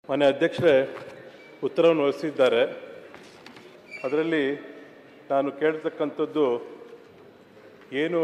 ಮಾನ್ಯ ಅಧ್ಯಕ್ಷರೇ ಉತ್ತರವನ್ನು ವಹಿಸಿದ್ದಾರೆ ಅದರಲ್ಲಿ ನಾನು ಕೇಳ್ತಕ್ಕಂಥದ್ದು ಏನು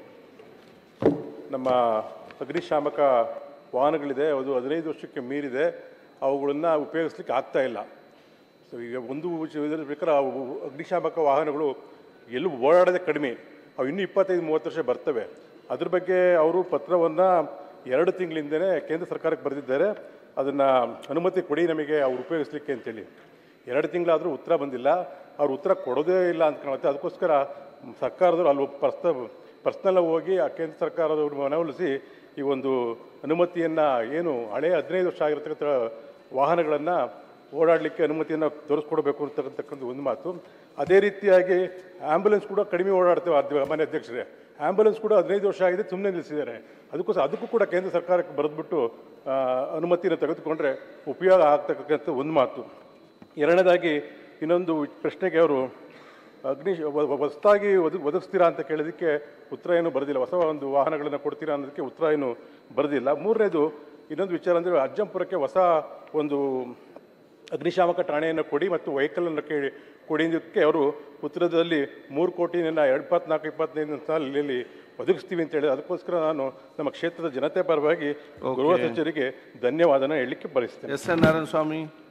ನಮ್ಮ ಅಗ್ನಿಶಾಮಕ ವಾಹನಗಳಿದೆ ಅದು ಹದಿನೈದು ವರ್ಷಕ್ಕೆ ಮೀರಿದೆ ಅವುಗಳನ್ನು ಉಪಯೋಗಿಸ್ಲಿಕ್ಕೆ ಆಗ್ತಾ ಇಲ್ಲ ಸೊ ಈಗ ಒಂದು ವಿಷಯ- ಇದರ ಪ್ರಕಾರ ಅವು ಅಗ್ನಿಶಾಮಕ ವಾಹನಗಳು ಎಲ್ಲೂ ಓಡಾಡೋದೇ ಕಡಿಮೆ ಅವು ಇನ್ನೂ ಇಪ್ಪತ್ತೈದು ಮೂವತ್ತು ವರ್ಷ ಬರ್ತವೆ ಅದ್ರ ಬಗ್ಗೆ ಅವರು ಪತ್ರವನ್ನು ಎರಡು ತಿಂಗಳಿಂದನೇ ಕೇಂದ್ರ ಸರ್ಕಾರಕ್ಕೆ ಬರೆದಿದ್ದಾರೆ ಅದನ್ನು ಅನುಮತಿ ಕೊಡಿ ನಮಗೆ ಅವ್ರು ಉಪಯೋಗಿಸ್ಲಿಕ್ಕೆ ಅಂತೇಳಿ ಎರಡು ತಿಂಗಳಾದರೂ ಉತ್ತರ ಬಂದಿಲ್ಲ ಅವ್ರು ಉತ್ತರ ಕೊಡೋದೇ ಇಲ್ಲ ಅಂತ ಕಾಣುತ್ತೆ ಅದಕ್ಕೋಸ್ಕರ ಸರ್ಕಾರದವರು ಅಲ್ಲಿ ಪರ್ಸ್ನ ಪರ್ಸ್ನಲ್ ಹೋಗಿ ಆ ಕೇಂದ್ರ ಸರ್ಕಾರದವರು ಮನವೊಲಿಸಿ ಈ ಒಂದು ಅನುಮತಿಯನ್ನು ಏನು ಹಳೆಯ ಹದಿನೈದು ವರ್ಷ ಆಗಿರತಕ್ಕಂಥ ವಾಹನಗಳನ್ನು ಓಡಾಡಲಿಕ್ಕೆ ಅನುಮತಿಯನ್ನು ತೋರಿಸ್ಕೊಡ್ಬೇಕು ಅಂತಕ್ಕಂಥಕ್ಕಂಥ ಒಂದು ಮಾತು ಅದೇ ರೀತಿಯಾಗಿ ಆ್ಯಂಬುಲೆನ್ಸ್ ಕೂಡ ಕಡಿಮೆ ಓಡಾಡ್ತೇವೆ ಅಧ್ಯ ಮಾನ್ಯ ಅಧ್ಯಕ್ಷರೇ ಆ್ಯಂಬುಲೆನ್ಸ್ ಕೂಡ ಹದಿನೈದು ವರ್ಷ ಆಗಿದೆ ಸುಮ್ಮನೆ ನಿಲ್ಲಿಸಿದ್ದಾರೆ ಅದಕ್ಕೋಸ್ಕರ ಅದಕ್ಕೂ ಕೂಡ ಕೇಂದ್ರ ಸರ್ಕಾರಕ್ಕೆ ಬರೆದ್ಬಿಟ್ಟು ಆ, ಅನುಮತಿಯನ್ನು ತೆಗೆದುಕೊಂಡ್ರೆ ಉಪಯೋಗ ಆಗ್ತಕ್ಕಂಥ ಒಂದು ಮಾತು ಎರಡನೇದಾಗಿ ಇನ್ನೊಂದು ಪ್ರಶ್ನೆಗೆ ಅವರು ಅಗ್ನಿ ಹೊಸದಾಗಿ ಒದ ಒದಗಿಸ್ತೀರಾ ಅಂತ ಕೇಳಿದಕ್ಕೆ ಉತ್ತರ ಏನು ಬರೆದಿಲ್ಲ ಹೊಸ ಒಂದು ವಾಹನಗಳನ್ನು ಕೊಡ್ತೀರಾ ಅನ್ನೋದಕ್ಕೆ ಉತ್ತರ ಏನು ಬರೆದಿಲ್ಲ ಮೂರನೇದು ಇನ್ನೊಂದು ವಿಚಾರ ಅಂದರೆ ಅಜ್ಜಂಪುರಕ್ಕೆ ಹೊಸ ಒಂದು ಅಗ್ನಿಶಾಮಕ ಠಾಣೆಯನ್ನು ಕೊಡಿ ಮತ್ತು ವೆಹಿಕಲನ್ನು ಕೇಳಿ ಕೊಡಿದ್ದಕ್ಕೆ ಅವರು ಉತ್ತರದಲ್ಲಿ ಮೂರು ಕೋಟಿನ ಇಪ್ಪತ್ನಾಲ್ಕು ಇಪ್ಪತ್ತೈದು ಸಾಲಿನಲ್ಲಿ ಒದಗಿಸ್ತೀವಿ ಅಂತ ಹೇಳಿದ್ರೆ ಅದಕ್ಕೋಸ್ಕರ ನಾನು ನಮ್ಮ ಕ್ಷೇತ್ರದ ಜನತೆ ಪರವಾಗಿ ಗೃಹ ಸಚಿವರಿಗೆ ಧನ್ಯವಾದನ ಹೇಳಲಿಕ್ಕೆ ಬಯಸ್ತೇನೆ ಎಸ್ ಎನ್ ನಾರಾಯಣ ಸ್ವಾಮಿ